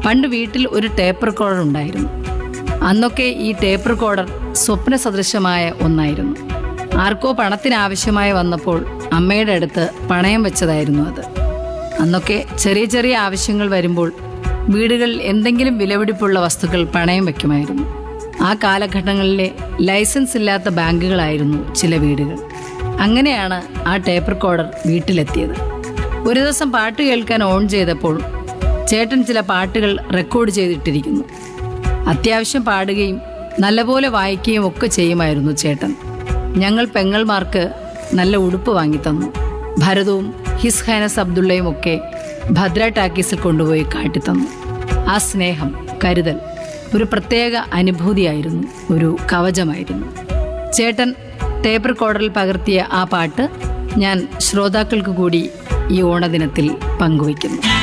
പണ്ട് വീട്ടിൽ ഒരു ടേപ്പ് റെക്കോർഡർ ഉണ്ടായിരുന്നു അന്നൊക്കെ ഈ ടേപ്പ് റെക്കോർഡർ സ്വപ്ന സദൃശമായ ഒന്നായിരുന്നു ആർക്കോ പണത്തിന് ആവശ്യമായി വന്നപ്പോൾ അമ്മയുടെ അടുത്ത് പണയം വെച്ചതായിരുന്നു അത് അന്നൊക്കെ ചെറിയ ചെറിയ ആവശ്യങ്ങൾ വരുമ്പോൾ വീടുകളിൽ എന്തെങ്കിലും വിലപിടിപ്പുള്ള വസ്തുക്കൾ പണയം വെക്കുമായിരുന്നു ആ കാലഘട്ടങ്ങളിലെ ലൈസൻസ് ഇല്ലാത്ത ബാങ്കുകളായിരുന്നു ചില വീടുകൾ അങ്ങനെയാണ് ആ ടേപ്പ് റെക്കോർഡർ വീട്ടിലെത്തിയത് ഒരു ദിവസം പാട്ട് കേൾക്കാൻ ഓൺ ചെയ്തപ്പോൾ ചേട്ടൻ ചില പാട്ടുകൾ റെക്കോർഡ് ചെയ്തിട്ടിരിക്കുന്നു അത്യാവശ്യം പാടുകയും നല്ലപോലെ വായിക്കുകയും ഒക്കെ ചെയ്യുമായിരുന്നു ചേട്ടൻ ഞങ്ങൾ പെങ്ങൾമാർക്ക് നല്ല ഉടുപ്പ് വാങ്ങിത്തന്നു ഭരതവും ഹിസ് ഹൈനസ് അബ്ദുള്ളയും ഒക്കെ ഭദ്ര ടാക്കീസിൽ കൊണ്ടുപോയി കാട്ടിത്തന്നു ആ സ്നേഹം കരുതൽ ഒരു പ്രത്യേക അനുഭൂതിയായിരുന്നു ഒരു കവചമായിരുന്നു ചേട്ടൻ ടേപ്പ് റെക്കോർഡറിൽ പകർത്തിയ ആ പാട്ട് ഞാൻ ശ്രോതാക്കൾക്ക് കൂടി ഈ ഓണദിനത്തിൽ പങ്കുവയ്ക്കുന്നു